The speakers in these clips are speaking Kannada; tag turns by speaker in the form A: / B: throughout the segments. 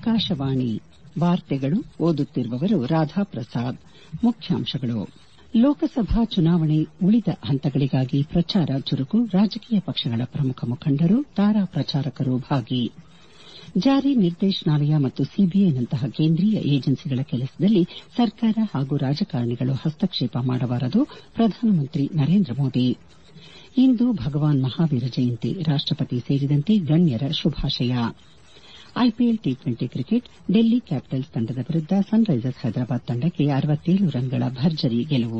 A: ಆಕಾಶವಾಣಿ ವಾರ್ತೆಗಳು ಓದುತ್ತಿರುವವರು ರಾಧಾಪ್ರಸಾದ್ ಮುಖ್ಯಾಂಶಗಳು ಲೋಕಸಭಾ ಚುನಾವಣೆ ಉಳಿದ ಹಂತಗಳಿಗಾಗಿ ಪ್ರಚಾರ ಚುರುಕು ರಾಜಕೀಯ ಪಕ್ಷಗಳ ಪ್ರಮುಖ ಮುಖಂಡರು ತಾರಾ ಪ್ರಚಾರಕರು ಭಾಗಿ ಜಾರಿ ನಿರ್ದೇಶನಾಲಯ ಮತ್ತು ಸಿಬಿಐನಂತಹ ಕೇಂದ್ರೀಯ ಏಜೆನ್ಸಿಗಳ ಕೆಲಸದಲ್ಲಿ ಸರ್ಕಾರ ಹಾಗೂ ರಾಜಕಾರಣಿಗಳು ಹಸ್ತಕ್ಷೇಪ ಮಾಡಬಾರದು ಪ್ರಧಾನಮಂತ್ರಿ ನರೇಂದ್ರ ಮೋದಿ ಇಂದು ಭಗವಾನ್ ಮಹಾವೀರ ಜಯಂತಿ ರಾಷ್ಟಪತಿ ಸೇರಿದಂತೆ ಗಣ್ಯರ ಶುಭಾಶಯ IPL T twenty cricket Delhi Capitals ತಂಡದ ವಿರುದ್ದ ಸನ್ ರೈಸರ್ಸ್ ಹೈದರಾಬಾದ್ ತಂಡಕ್ಕೆ ರನ್ಗಳ ಭರ್ಜರಿ ಗೆಲುವು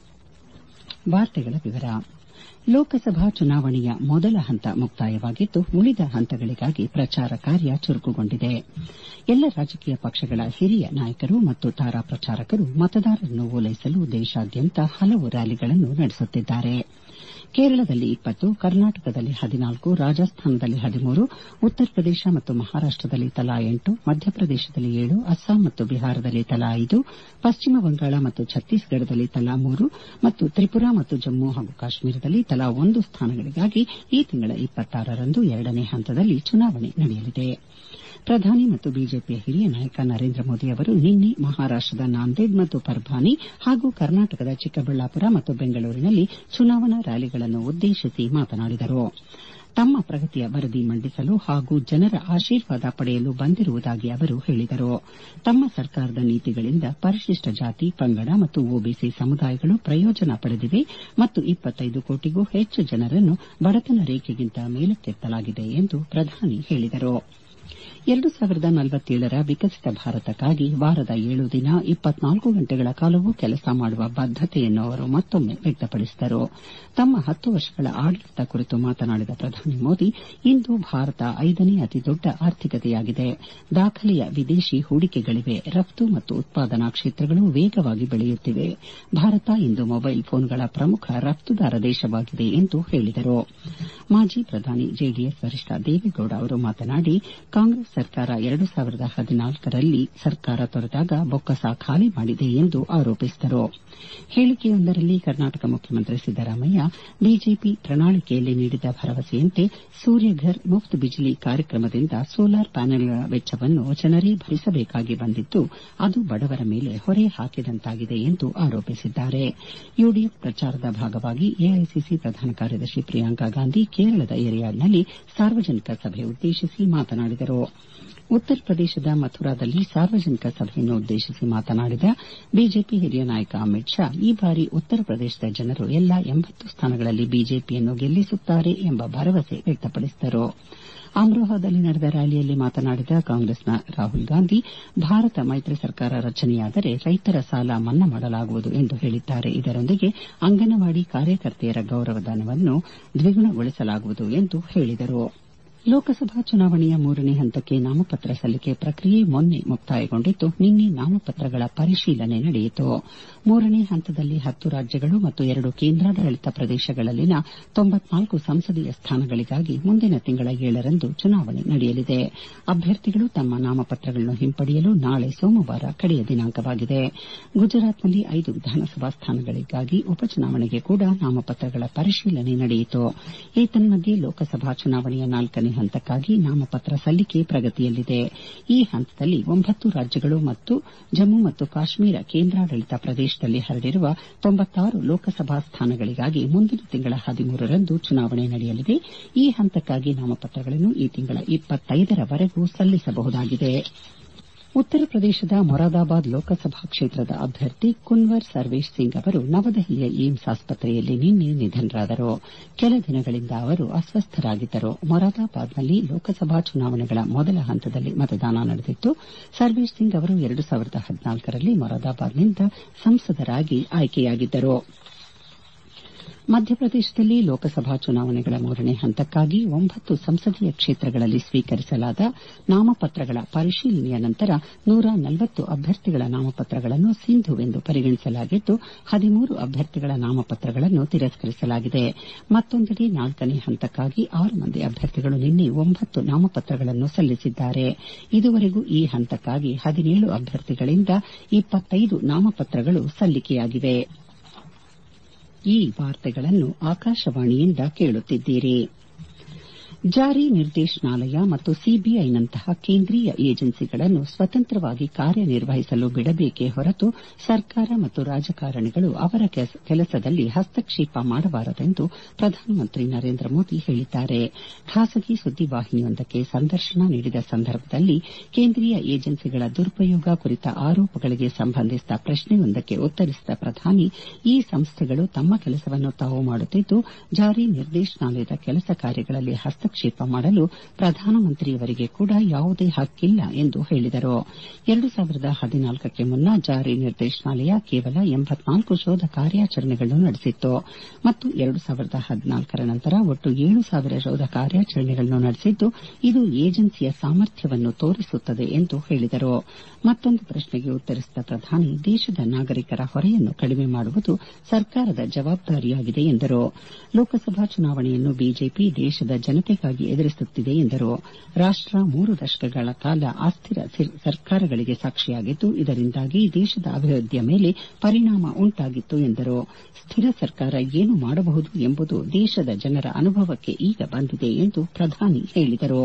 A: ಲೋಕಸಭಾ ಚುನಾವಣೆಯ ಮೊದಲ ಹಂತ ಮುಕ್ತಾಯವಾಗಿದ್ದು ಉಳಿದ ಹಂತಗಳಿಗಾಗಿ ಪ್ರಚಾರ ಕಾರ್ಯ ಚುರುಕುಗೊಂಡಿದೆ ಎಲ್ಲ ರಾಜಕೀಯ ಪಕ್ಷಗಳ ಹಿರಿಯ ನಾಯಕರು ಮತ್ತು ತಾರಾ ಪ್ರಚಾರಕರು ಮತದಾರರನ್ನು ಓಲೈಸಲು ದೇಶಾದ್ಯಂತ ಹಲವು ರ್ಯಾಲಿಗಳನ್ನು ನಡೆಸುತ್ತಿದ್ದಾರೆ ಕೇರಳದಲ್ಲಿ ಇಪ್ಪತ್ತು ಕರ್ನಾಟಕದಲ್ಲಿ ಹದಿನಾಲ್ಕು ರಾಜಸ್ಥಾನದಲ್ಲಿ ಹದಿಮೂರು ಉತ್ತರ ಪ್ರದೇಶ ಮತ್ತು ಮಹಾರಾಷ್ಟದಲ್ಲಿ ತಲಾ ಎಂಟು ಮಧ್ಯಪ್ರದೇಶದಲ್ಲಿ ಏಳು ಅಸ್ಸಾಂ ಮತ್ತು ಬಿಹಾರದಲ್ಲಿ ತಲಾ ಐದು ಪಶ್ಚಿಮ ಬಂಗಾಳ ಮತ್ತು ಛತ್ತೀಸ್ಗಢದಲ್ಲಿ ತಲಾ ಮೂರು ಮತ್ತು ತ್ರಿಪುರಾ ಮತ್ತು ಜಮ್ಮು ಹಾಗೂ ಕಾಶ್ಮೀರದಲ್ಲಿ ತಲಾ ಒಂದು ಸ್ಥಾನಗಳಿಗಾಗಿ ಈ ತಿಂಗಳ ರಂದು ಎರಡನೇ ಹಂತದಲ್ಲಿ ಚುನಾವಣೆ ನಡೆಯಲಿದೆ ಪ್ರಧಾನಿ ಮತ್ತು ಬಿಜೆಪಿಯ ಹಿರಿಯ ನಾಯಕ ನರೇಂದ್ರ ಮೋದಿ ಅವರು ನಿನ್ನೆ ಮಹಾರಾಷ್ಟದ ನಾಂದೇಡ್ ಮತ್ತು ಪರ್ಭಾನಿ ಹಾಗೂ ಕರ್ನಾಟಕದ ಚಿಕ್ಕಬಳ್ಳಾಪುರ ಮತ್ತು ಬೆಂಗಳೂರಿನಲ್ಲಿ ಚುನಾವಣಾ ರ್ಯಾಲಿಗಳನ್ನು ಉದ್ದೇಶಿಸಿ ಮಾತನಾಡಿದರು ತಮ್ಮ ಪ್ರಗತಿಯ ವರದಿ ಮಂಡಿಸಲು ಹಾಗೂ ಜನರ ಆಶೀರ್ವಾದ ಪಡೆಯಲು ಬಂದಿರುವುದಾಗಿ ಅವರು ಹೇಳಿದರು ತಮ್ಮ ಸರ್ಕಾರದ ನೀತಿಗಳಿಂದ ಪರಿಶಿಷ್ಟ ಜಾತಿ ಪಂಗಡ ಮತ್ತು ಒಬಿಸಿ ಸಮುದಾಯಗಳು ಪ್ರಯೋಜನ ಪಡೆದಿವೆ ಮತ್ತು ಇಪ್ಪತ್ತೈದು ಕೋಟಿಗೂ ಹೆಚ್ಚು ಜನರನ್ನು ಬಡತನ ರೇಖೆಗಿಂತ ಮೇಲಕ್ಕೆತ್ತಲಾಗಿದೆ ಎಂದು ಪ್ರಧಾನಿ ಹೇಳಿದರು ಎರಡು ಸಾವಿರದ ನಲವತ್ತೇಳರ ವಿಕಸಿತ ಭಾರತಕ್ಕಾಗಿ ವಾರದ ಏಳು ದಿನ ಇಪ್ಪತ್ನಾಲ್ಕು ಗಂಟೆಗಳ ಕಾಲವೂ ಕೆಲಸ ಮಾಡುವ ಬದ್ದತೆಯನ್ನು ಅವರು ಮತ್ತೊಮ್ಮೆ ವ್ಯಕ್ತಪಡಿಸಿದರು ತಮ್ಮ ಹತ್ತು ವರ್ಷಗಳ ಆಡಳಿತ ಕುರಿತು ಮಾತನಾಡಿದ ಪ್ರಧಾನಿ ಮೋದಿ ಇಂದು ಭಾರತ ಐದನೇ ಅತಿದೊಡ್ಡ ಆರ್ಥಿಕತೆಯಾಗಿದೆ ದಾಖಲೆಯ ವಿದೇಶಿ ಹೂಡಿಕೆಗಳಿವೆ ರಫ್ತು ಮತ್ತು ಉತ್ಪಾದನಾ ಕ್ಷೇತ್ರಗಳು ವೇಗವಾಗಿ ಬೆಳೆಯುತ್ತಿವೆ ಭಾರತ ಇಂದು ಮೊಬೈಲ್ ಫೋನ್ಗಳ ಪ್ರಮುಖ ರಫ್ತುದಾರ ದೇಶವಾಗಿದೆ ಎಂದು ಹೇಳಿದರು ಮಾಜಿ ಪ್ರಧಾನಿ ಜೆಡಿಎಸ್ ವರಿಷ್ಠ ದೇವೇಗೌಡ ಅವರು ಮಾತನಾಡಿ ಕಾಂಗ್ರೆಸ್ ಸರ್ಕಾರ ಎರಡು ಸಾವಿರದ ಹದಿನಾಲ್ಕರಲ್ಲಿ ಸರ್ಕಾರ ತೊರೆದಾಗ ಬೊಕ್ಕಸ ಖಾಲಿ ಮಾಡಿದೆ ಎಂದು ಆರೋಪಿಸಿದರು ಹೇಳಿಕೆಯೊಂದರಲ್ಲಿ ಕರ್ನಾಟಕ ಮುಖ್ಯಮಂತ್ರಿ ಸಿದ್ದರಾಮಯ್ಯ ಬಿಜೆಪಿ ಪ್ರಣಾಳಿಕೆಯಲ್ಲಿ ನೀಡಿದ ಭರವಸೆಯಂತೆ ಸೂರ್ಯಘರ್ ಮುಫ್ತ್ ಬಿಜಿಲಿ ಕಾರ್ಯಕ್ರಮದಿಂದ ಸೋಲಾರ್ ಪ್ಯಾನೆಲ್ಗಳ ವೆಚ್ಚವನ್ನು ಜನರೇ ಭರಿಸಬೇಕಾಗಿ ಬಂದಿದ್ದು ಅದು ಬಡವರ ಮೇಲೆ ಹೊರೆ ಹಾಕಿದಂತಾಗಿದೆ ಎಂದು ಆರೋಪಿಸಿದ್ದಾರೆ ಯುಡಿಎಫ್ ಪ್ರಚಾರದ ಭಾಗವಾಗಿ ಎಐಸಿಸಿ ಪ್ರಧಾನ ಕಾರ್ಯದರ್ಶಿ ಪ್ರಿಯಾಂಕಾ ಗಾಂಧಿ ಕೇರಳದ ಎರಿಯಾಡ್ನಲ್ಲಿ ಸಾರ್ವಜನಿಕ ಸಭೆ ಉದ್ದೇಶಿಸಿ ಮಾತನಾಡಿದರು ಉತ್ತರ ಪ್ರದೇಶದ ಮಥುರಾದಲ್ಲಿ ಸಾರ್ವಜನಿಕ ಸಭೆಯನ್ನು ಉದ್ದೇಶಿಸಿ ಮಾತನಾಡಿದ ಬಿಜೆಪಿ ಹಿರಿಯ ನಾಯಕ ಅಮಿತ್ ಶಾ ಈ ಬಾರಿ ಉತ್ತರ ಪ್ರದೇಶದ ಜನರು ಎಲ್ಲಾ ಎಂಬತ್ತು ಸ್ಥಾನಗಳಲ್ಲಿ ಬಿಜೆಪಿಯನ್ನು ಗೆಲ್ಲಿಸುತ್ತಾರೆ ಎಂಬ ಭರವಸೆ ವ್ಯಕ್ತಪಡಿಸಿದರು ಅಮ್ರೋಹಾದಲ್ಲಿ ನಡೆದ ರ್ಯಾಲಿಯಲ್ಲಿ ಮಾತನಾಡಿದ ಕಾಂಗ್ರೆಸ್ನ ರಾಹುಲ್ ಗಾಂಧಿ ಭಾರತ ಮೈತ್ರಿ ಸರ್ಕಾರ ರಚನೆಯಾದರೆ ರೈತರ ಸಾಲ ಮನ್ನಾ ಮಾಡಲಾಗುವುದು ಎಂದು ಹೇಳಿದ್ದಾರೆ ಇದರೊಂದಿಗೆ ಅಂಗನವಾಡಿ ಕಾರ್ಯಕರ್ತೆಯರ ಗೌರವಧನವನ್ನು ದ್ವಿಗುಣಗೊಳಿಸಲಾಗುವುದು ಎಂದು ಹೇಳಿದರು ಲೋಕಸಭಾ ಚುನಾವಣೆಯ ಮೂರನೇ ಹಂತಕ್ಕೆ ನಾಮಪತ್ರ ಸಲ್ಲಿಕೆ ಪ್ರಕ್ರಿಯೆ ಮೊನ್ನೆ ಮುಕ್ತಾಯಗೊಂಡಿದ್ದು ನಿನ್ನೆ ನಾಮಪತ್ರಗಳ ಪರಿಶೀಲನೆ ನಡೆಯಿತು ಮೂರನೇ ಹಂತದಲ್ಲಿ ಹತ್ತು ರಾಜ್ಯಗಳು ಮತ್ತು ಎರಡು ಕೇಂದ್ರಾಡಳಿತ ಪ್ರದೇಶಗಳಲ್ಲಿನ ತೊಂಬತ್ನಾಲ್ಕು ಸಂಸದೀಯ ಸ್ಥಾನಗಳಿಗಾಗಿ ಮುಂದಿನ ತಿಂಗಳ ಏಳರಂದು ಚುನಾವಣೆ ನಡೆಯಲಿದೆ ಅಭ್ಯರ್ಥಿಗಳು ತಮ್ಮ ನಾಮಪತ್ರಗಳನ್ನು ಹಿಂಪಡೆಯಲು ನಾಳೆ ಸೋಮವಾರ ಕಡೆಯ ದಿನಾಂಕವಾಗಿದೆ ಗುಜರಾತ್ನಲ್ಲಿ ಐದು ವಿಧಾನಸಭಾ ಸ್ಥಾನಗಳಿಗಾಗಿ ಉಪಚುನಾವಣೆಗೆ ಕೂಡ ನಾಮಪತ್ರಗಳ ಪರಿಶೀಲನೆ ನಡೆಯಿತು ಏತನ್ಮಧ್ಯೆ ಲೋಕಸಭಾ ಚುನಾವಣೆಯ ನಾಲ್ಕನೇ ಹಂತಕ್ಕಾಗಿ ನಾಮಪತ್ರ ಸಲ್ಲಿಕೆ ಪ್ರಗತಿಯಲ್ಲಿದೆ ಈ ಹಂತದಲ್ಲಿ ಒಂಬತ್ತು ರಾಜ್ಯಗಳು ಮತ್ತು ಜಮ್ಮು ಮತ್ತು ಕಾಶ್ಮೀರ ಕೇಂದ್ರಾಡಳಿತ ಪ್ರದೇಶದಲ್ಲಿ ಹರಡಿರುವ ತೊಂಬತ್ತಾರು ಲೋಕಸಭಾ ಸ್ಥಾನಗಳಿಗಾಗಿ ಮುಂದಿನ ತಿಂಗಳ ಹದಿಮೂರರಂದು ಚುನಾವಣೆ ನಡೆಯಲಿದೆ ಈ ಹಂತಕ್ಕಾಗಿ ನಾಮಪತ್ರಗಳನ್ನು ಈ ತಿಂಗಳ ಇಪ್ಪತ್ತೈದರವರೆಗೂ ಸಲ್ಲಿಸಬಹುದಾಗಿದೆ ಉತ್ತರ ಪ್ರದೇಶದ ಮೊರಾದಾಬಾದ್ ಲೋಕಸಭಾ ಕ್ಷೇತ್ರದ ಅಭ್ಯರ್ಥಿ ಕುನ್ವರ್ ಸರ್ವೇಶ್ ಸಿಂಗ್ ಅವರು ನವದೆಹಲಿಯ ಏಮ್ಸ್ ಆಸ್ಪತ್ರೆಯಲ್ಲಿ ನಿನ್ನೆ ನಿಧನರಾದರು ಕೆಲ ದಿನಗಳಿಂದ ಅವರು ಅಸ್ವಸ್ಥರಾಗಿದ್ದರು ಮೊರಾದಾಬಾದ್ನಲ್ಲಿ ಲೋಕಸಭಾ ಚುನಾವಣೆಗಳ ಮೊದಲ ಹಂತದಲ್ಲಿ ಮತದಾನ ನಡೆದಿತ್ತು ಸರ್ವೇಶ್ ಸಿಂಗ್ ಅವರು ಎರಡು ಸಾವಿರದ ಹದಿನಾಲ್ಕರಲ್ಲಿ ಮೊರಾದಾಬಾದ್ನಿಂದ ಸಂಸದರಾಗಿ ಆಯ್ಕೆಯಾಗಿದ್ದರು ಮಧ್ಯಪ್ರದೇಶದಲ್ಲಿ ಲೋಕಸಭಾ ಚುನಾವಣೆಗಳ ಮೂರನೇ ಹಂತಕ್ಕಾಗಿ ಒಂಬತ್ತು ಸಂಸದೀಯ ಕ್ಷೇತ್ರಗಳಲ್ಲಿ ಸ್ವೀಕರಿಸಲಾದ ನಾಮಪತ್ರಗಳ ಪರಿಶೀಲನೆಯ ನಂತರ ನೂರ ನಲವತ್ತು ಅಭ್ಯರ್ಥಿಗಳ ನಾಮಪತ್ರಗಳನ್ನು ಸಿಂಧುವೆಂದು ಪರಿಗಣಿಸಲಾಗಿದ್ದು ಹದಿಮೂರು ಅಭ್ಯರ್ಥಿಗಳ ನಾಮಪತ್ರಗಳನ್ನು ತಿರಸ್ಕರಿಸಲಾಗಿದೆ ಮತ್ತೊಂದೆಡೆ ನಾಲ್ಕನೇ ಹಂತಕ್ಕಾಗಿ ಆರು ಮಂದಿ ಅಭ್ಯರ್ಥಿಗಳು ನಿನ್ನೆ ಒಂಬತ್ತು ನಾಮಪತ್ರಗಳನ್ನು ಸಲ್ಲಿಸಿದ್ದಾರೆ ಇದುವರೆಗೂ ಈ ಹಂತಕ್ಕಾಗಿ ಹದಿನೇಳು ಅಭ್ಯರ್ಥಿಗಳಿಂದ ಇಪ್ಪತ್ತೈದು ನಾಮಪತ್ರಗಳು ಸಲ್ಲಿಕೆಯಾಗಿವೆ ಈ ವಾರ್ತೆಗಳನ್ನು ಆಕಾಶವಾಣಿಯಿಂದ ಕೇಳುತ್ತಿದ್ದೀರಿ ಜಾರಿ ನಿರ್ದೇಶನಾಲಯ ಮತ್ತು ಸಿಬಿಐನಂತಹ ಕೇಂದ್ರೀಯ ಏಜೆನ್ಸಿಗಳನ್ನು ಸ್ವತಂತ್ರವಾಗಿ ಕಾರ್ಯನಿರ್ವಹಿಸಲು ಬಿಡಬೇಕೇ ಹೊರತು ಸರ್ಕಾರ ಮತ್ತು ರಾಜಕಾರಣಿಗಳು ಅವರ ಕೆಲಸದಲ್ಲಿ ಹಸ್ತಕ್ಷೇಪ ಮಾಡಬಾರದೆಂದು ಪ್ರಧಾನಮಂತ್ರಿ ನರೇಂದ್ರ ಮೋದಿ ಹೇಳಿದ್ದಾರೆ ಖಾಸಗಿ ಸುದ್ದಿವಾಹಿನಿಯೊಂದಕ್ಕೆ ಸಂದರ್ಶನ ನೀಡಿದ ಸಂದರ್ಭದಲ್ಲಿ ಕೇಂದ್ರೀಯ ಏಜೆನ್ಸಿಗಳ ದುರುಪಯೋಗ ಕುರಿತ ಆರೋಪಗಳಿಗೆ ಸಂಬಂಧಿಸಿದ ಪ್ರಶ್ನೆಯೊಂದಕ್ಕೆ ಉತ್ತರಿಸಿದ ಪ್ರಧಾನಿ ಈ ಸಂಸ್ಥೆಗಳು ತಮ್ಮ ಕೆಲಸವನ್ನು ತಾವು ಮಾಡುತ್ತಿದ್ದು ಜಾರಿ ನಿರ್ದೇಶನಾಲಯದ ಕೆಲಸ ಕಾರ್ಯಗಳಲ್ಲಿ ಹಸ್ತಕ್ಷೇಪ ಮಾಡಲು ಪ್ರಧಾನಮಂತ್ರಿಯವರಿಗೆ ಕೂಡ ಯಾವುದೇ ಹಕ್ಕಿಲ್ಲ ಎಂದು ಹೇಳಿದರು ಎರಡು ಸಾವಿರದ ಹದಿನಾಲ್ಕಕ್ಕೆ ಮುನ್ನ ಜಾರಿ ನಿರ್ದೇಶನಾಲಯ ಕೇವಲ ಎಂಬತ್ನಾಲ್ಕು ಶೋಧ ಕಾರ್ಯಾಚರಣೆಗಳನ್ನು ನಡೆಸಿತ್ತು ಮತ್ತು ಎರಡು ಸಾವಿರದ ಹದಿನಾಲ್ಕರ ನಂತರ ಒಟ್ಟು ಏಳು ಸಾವಿರ ಶೋಧ ಕಾರ್ಯಾಚರಣೆಗಳನ್ನು ನಡೆಸಿದ್ದು ಇದು ಏಜೆನ್ಸಿಯ ಸಾಮರ್ಥ್ಯವನ್ನು ತೋರಿಸುತ್ತದೆ ಎಂದು ಹೇಳಿದರು ಮತ್ತೊಂದು ಪ್ರಶ್ನೆಗೆ ಉತ್ತರಿಸಿದ ಪ್ರಧಾನಿ ದೇಶದ ನಾಗರಿಕರ ಹೊರೆಯನ್ನು ಕಡಿಮೆ ಮಾಡುವುದು ಸರ್ಕಾರದ ಜವಾಬ್ದಾರಿಯಾಗಿದೆ ಎಂದರು ಲೋಕಸಭಾ ಚುನಾವಣೆಯನ್ನು ಬಿಜೆಪಿ ದೇಶದ ಜನತೆಗಾಗಿ ಎದುರಿಸುತ್ತಿದೆ ಎಂದರು ರಾಷ್ಟ ಮೂರು ದಶಕಗಳ ಕಾಲ ಅಸ್ಥಿರ ಸರ್ಕಾರಗಳಿಗೆ ಸಾಕ್ಷಿಯಾಗಿದ್ದು ಇದರಿಂದಾಗಿ ದೇಶದ ಅಭಿವೃದ್ದಿಯ ಮೇಲೆ ಪರಿಣಾಮ ಉಂಟಾಗಿತ್ತು ಎಂದರು ಸ್ಥಿರ ಸರ್ಕಾರ ಏನು ಮಾಡಬಹುದು ಎಂಬುದು ದೇಶದ ಜನರ ಅನುಭವಕ್ಕೆ ಈಗ ಬಂದಿದೆ ಎಂದು ಪ್ರಧಾನಿ ಹೇಳಿದರು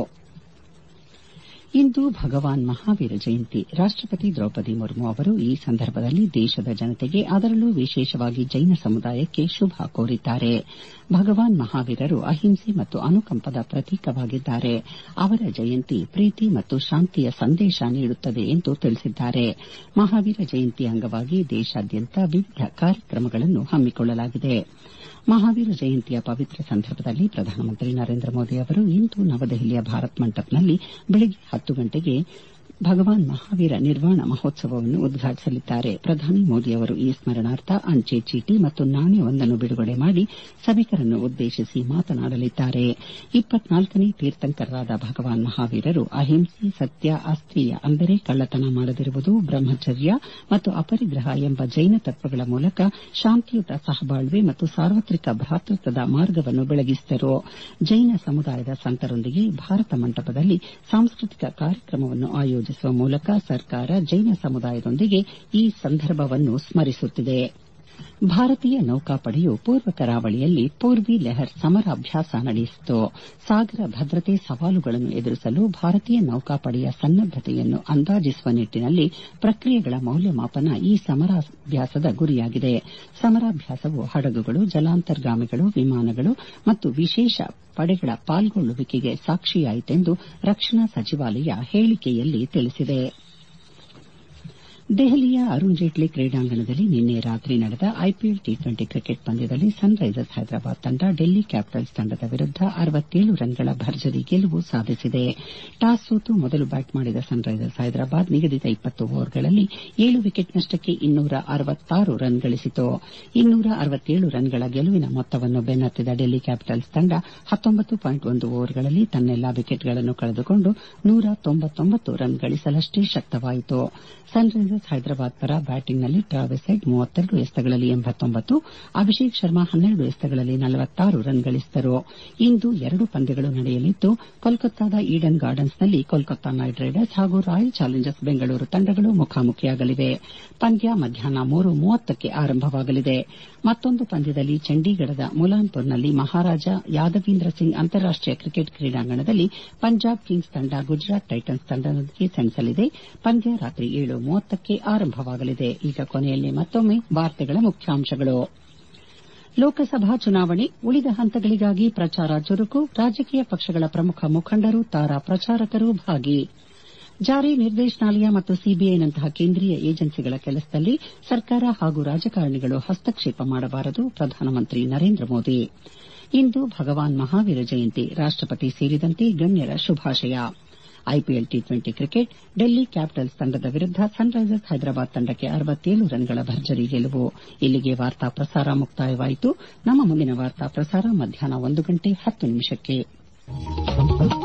A: ಇಂದು ಭಗವಾನ್ ಮಹಾವೀರ ಜಯಂತಿ ರಾಷ್ಟಪತಿ ದ್ರೌಪದಿ ಮುರ್ಮು ಅವರು ಈ ಸಂದರ್ಭದಲ್ಲಿ ದೇಶದ ಜನತೆಗೆ ಅದರಲ್ಲೂ ವಿಶೇಷವಾಗಿ ಜೈನ ಸಮುದಾಯಕ್ಕೆ ಶುಭ ಕೋರಿದ್ದಾರೆ ಭಗವಾನ್ ಮಹಾವೀರರು ಅಹಿಂಸೆ ಮತ್ತು ಅನುಕಂಪದ ಪ್ರತೀಕವಾಗಿದ್ದಾರೆ ಅವರ ಜಯಂತಿ ಪ್ರೀತಿ ಮತ್ತು ಶಾಂತಿಯ ಸಂದೇಶ ನೀಡುತ್ತದೆ ಎಂದು ತಿಳಿಸಿದ್ದಾರೆ ಮಹಾವೀರ ಜಯಂತಿ ಅಂಗವಾಗಿ ದೇಶಾದ್ಯಂತ ವಿವಿಧ ಕಾರ್ಯಕ್ರಮಗಳನ್ನು ಹಮ್ಮಿಕೊಳ್ಳಲಾಗಿದೆ ಮಹಾವೀರ ಜಯಂತಿಯ ಪವಿತ್ರ ಸಂದರ್ಭದಲ್ಲಿ ಪ್ರಧಾನಮಂತ್ರಿ ನರೇಂದ್ರ ಮೋದಿ ಅವರು ಇಂದು ನವದೆಹಲಿಯ ಭಾರತ್ ಮಂಟಪ್ನಲ್ಲಿ ಬೆಳಗ್ಗೆ ಹತ್ತು ಗಂಟೆಗೆ ಭಗವಾನ್ ಮಹಾವೀರ ನಿರ್ವಾಣ ಮಹೋತ್ಸವವನ್ನು ಉದ್ಘಾಟಿಸಲಿದ್ದಾರೆ ಪ್ರಧಾನಿ ಮೋದಿ ಅವರು ಈ ಸ್ಮರಣಾರ್ಥ ಅಂಚೆ ಚೀಟಿ ಮತ್ತು ನಾಣ್ಯವೊಂದನ್ನು ಬಿಡುಗಡೆ ಮಾಡಿ ಸಭಿಕರನ್ನು ಉದ್ದೇಶಿಸಿ ಮಾತನಾಡಲಿದ್ದಾರೆ ಇಪ್ಪತ್ನಾಲ್ಕನೇ ತೀರ್ಥಂಕರರಾದ ಭಗವಾನ್ ಮಹಾವೀರರು ಅಹಿಂಸೆ ಸತ್ಯ ಅಸ್ತ್ರೀಯ ಅಂದರೆ ಕಳ್ಳತನ ಮಾಡದಿರುವುದು ಬ್ರಹ್ಮಚರ್ಯ ಮತ್ತು ಅಪರಿಗ್ರಹ ಎಂಬ ಜೈನ ತತ್ವಗಳ ಮೂಲಕ ಶಾಂತಿಯುತ ಸಹಬಾಳ್ವೆ ಮತ್ತು ಸಾರ್ವತ್ರಿಕ ಭ್ರಾತೃತ್ವದ ಮಾರ್ಗವನ್ನು ಬೆಳಗಿಸಿದರು ಜೈನ ಸಮುದಾಯದ ಸಂತರೊಂದಿಗೆ ಭಾರತ ಮಂಟಪದಲ್ಲಿ ಸಾಂಸ್ಕೃತಿಕ ಕಾರ್ಯಕ್ರಮವನ್ನು ಆಯೋಜಿಸುವ ಮೂಲಕ ಸರ್ಕಾರ ಜೈನ ಸಮುದಾಯದೊಂದಿಗೆ ಈ ಸಂದರ್ಭವನ್ನು ಸ್ಮರಿಸುತ್ತಿದೆ ಭಾರತೀಯ ನೌಕಾಪಡೆಯು ಪೂರ್ವ ಕರಾವಳಿಯಲ್ಲಿ ಪೂರ್ವಿ ಲೆಹರ್ ಸಮರಾಭ್ಯಾಸ ನಡೆಸಿತು ಸಾಗರ ಭದ್ರತೆ ಸವಾಲುಗಳನ್ನು ಎದುರಿಸಲು ಭಾರತೀಯ ನೌಕಾಪಡೆಯ ಸನ್ನದ್ದತೆಯನ್ನು ಅಂದಾಜಿಸುವ ನಿಟ್ಟಿನಲ್ಲಿ ಪ್ರಕ್ರಿಯೆಗಳ ಮೌಲ್ಯಮಾಪನ ಈ ಸಮರಾಭ್ಯಾಸದ ಗುರಿಯಾಗಿದೆ ಸಮರಾಭ್ಯಾಸವು ಹಡಗುಗಳು ಜಲಾಂತರ್ಗಾಮಿಗಳು ವಿಮಾನಗಳು ಮತ್ತು ವಿಶೇಷ ಪಡೆಗಳ ಪಾಲ್ಗೊಳ್ಳುವಿಕೆಗೆ ಸಾಕ್ಷಿಯಾಯಿತೆಂದು ರಕ್ಷಣಾ ಸಚಿವಾಲಯ ಹೇಳಿಕೆಯಲ್ಲಿ ತಿಳಿಸಿದೆ ದೆಹಲಿಯ ಅರುಣ್ ಜೇಟ್ಲಿ ಕ್ರೀಡಾಂಗಣದಲ್ಲಿ ನಿನ್ನೆ ರಾತ್ರಿ ನಡೆದ ಐಪಿಎಲ್ ಟಿ ಟ್ವೆಂಟಿ ಕ್ರಿಕೆಟ್ ಪಂದ್ಯದಲ್ಲಿ ಸನ್ ರೈಸರ್ಸ್ ಹೈದರಾಬಾದ್ ತಂಡ ಡೆಲ್ಲಿ ಕ್ಯಾಪಿಟಲ್ಸ್ ತಂಡದ ವಿರುದ್ದ ಅರವತ್ತೇಳು ರನ್ಗಳ ಭರ್ಜರಿ ಗೆಲುವು ಸಾಧಿಸಿದೆ ಟಾಸ್ ಸೋತು ಮೊದಲು ಬ್ಯಾಟ್ ಮಾಡಿದ ಸನ್ ರೈಸರ್ಸ್ ಹೈದರಾಬಾದ್ ನಿಗದಿತ ಇಪ್ಪತ್ತು ಓವರ್ಗಳಲ್ಲಿ ಏಳು ವಿಕೆಟ್ ನಷ್ಟಕ್ಕೆ ಇನ್ನೂರ ಅರವತ್ತಾರು ರನ್ ಗಳಿಸಿತು ಇನ್ನೂರ ಅರವತ್ತೇಳು ರನ್ಗಳ ಗೆಲುವಿನ ಮೊತ್ತವನ್ನು ಬೆನ್ನತ್ತಿದ ಡೆಲ್ಲಿ ಕ್ಯಾಪಿಟಲ್ಸ್ ತಂಡ ಹತ್ತೊಂಬತ್ತು ಪಾಯಿಂಟ್ ಒಂದು ಓವರ್ಗಳಲ್ಲಿ ತನ್ನೆಲ್ಲಾ ವಿಕೆಟ್ಗಳನ್ನು ಕಳೆದುಕೊಂಡು ನೂರ ತೊಂಬತ್ತೊಂಬತ್ತು ರನ್ ಗಳಿಸಲಷ್ಟೇ ಶಕ್ತವಾಯಿತು ಸನ್ ರೈಸರ್ಸ್ ಹೈದರಾಬಾದ್ ಪರ ಬ್ಯಾಟಿಂಗ್ನಲ್ಲಿ ಟ್ರಾವಿಸ್ ಹೆಡ್ ಮೂವತ್ತೆರಡು ಎಸೆತಗಳಲ್ಲಿ ಎಂಬತ್ತೊಂಬತ್ತು ಅಭಿಷೇಕ್ ಶರ್ಮಾ ಹನ್ನೆರಡು ಎಸೆತಗಳಲ್ಲಿ ನಲವತ್ತಾರು ರನ್ ಗಳಿಸಿದರು ಇಂದು ಎರಡು ಪಂದ್ಯಗಳು ನಡೆಯಲಿದ್ದು ಕೋಲ್ಕತ್ತಾದ ಈಡನ್ ಗಾರ್ಡನ್ಸ್ನಲ್ಲಿ ಕೋಲ್ಕತ್ತಾ ನೈಟ್ ರೈಡರ್ಸ್ ಹಾಗೂ ರಾಯಲ್ ಚಾಲೆಂಜರ್ಸ್ ಬೆಂಗಳೂರು ತಂಡಗಳು ಮುಖಾಮುಖಿಯಾಗಲಿವೆ ಪಂದ್ಯ ಮಧ್ಯಾಹ್ನ ಮೂರು ಮೂವತ್ತಕ್ಕೆ ಆರಂಭವಾಗಲಿದೆ ಮತ್ತೊಂದು ಪಂದ್ಯದಲ್ಲಿ ಚಂಡೀಗಢದ ಮುಲಾನ್ಪುರ್ನಲ್ಲಿ ಮಹಾರಾಜ ಯಾದವೀಂದ್ರ ಸಿಂಗ್ ಅಂತಾರಾಷ್ಟೀಯ ಕ್ರಿಕೆಟ್ ಕ್ರೀಡಾಂಗಣದಲ್ಲಿ ಪಂಜಾಬ್ ಕಿಂಗ್ಸ್ ತಂಡ ಗುಜರಾತ್ ಟೈಟನ್ಸ್ ತಂಡದೊಂದಿಗೆ ಸೆಣಸಲಿದೆ ಪಂದ್ಯ ರಾತ್ರಿ ಏಳು ಮೂವತ್ತಕ್ಕೆ ಆರಂಭವಾಗಲಿದೆ ಈಗ ಕೊನೆಯಲ್ಲಿ ಮತ್ತೊಮ್ಮೆ ವಾರ್ತೆಗಳ ಮುಖ್ಯಾಂಶಗಳು ಲೋಕಸಭಾ ಚುನಾವಣೆ ಉಳಿದ ಹಂತಗಳಿಗಾಗಿ ಪ್ರಚಾರ ಚುರುಕು ರಾಜಕೀಯ ಪಕ್ಷಗಳ ಪ್ರಮುಖ ಮುಖಂಡರು ತಾರಾ ಪ್ರಚಾರಕರು ಭಾಗಿ ಜಾರಿ ನಿರ್ದೇಶನಾಲಯ ಮತ್ತು ಸಿಬಿಐನಂತಹ ಕೇಂದ್ರೀಯ ಏಜೆನ್ಸಿಗಳ ಕೆಲಸದಲ್ಲಿ ಸರ್ಕಾರ ಹಾಗೂ ರಾಜಕಾರಣಿಗಳು ಹಸ್ತಕ್ಷೇಪ ಮಾಡಬಾರದು ಪ್ರಧಾನಮಂತ್ರಿ ನರೇಂದ್ರ ಮೋದಿ ಇಂದು ಭಗವಾನ್ ಮಹಾವೀರ ಜಯಂತಿ ರಾಷ್ಟಪತಿ ಸೇರಿದಂತೆ ಗಣ್ಯರ ಶುಭಾಶಯ IPL T twenty cricket Delhi Capitals ತಂಡದ ವಿರುದ್ದ ಸನ್ ರೈಸರ್ಸ್ ಹೈದರಾಬಾದ್ ತಂಡಕ್ಕೆ ಅರವತ್ತೇಳು ರನ್ಗಳ ಭರ್ಜರಿ ಗೆಲುವು ಇಲ್ಲಿಗೆ ವಾರ್ತಾ ಪ್ರಸಾರ ಮುಕ್ತಾಯವಾಯಿತು ನಮ್ಮ ಮುಂದಿನ ವಾರ್ತಾ ಪ್ರಸಾರ ಮಧ್ಯಾಹ್ನ ಒಂದು ಗಂಟೆ ಹತ್ತು ನಿಮಿಷಕ್ಕೆ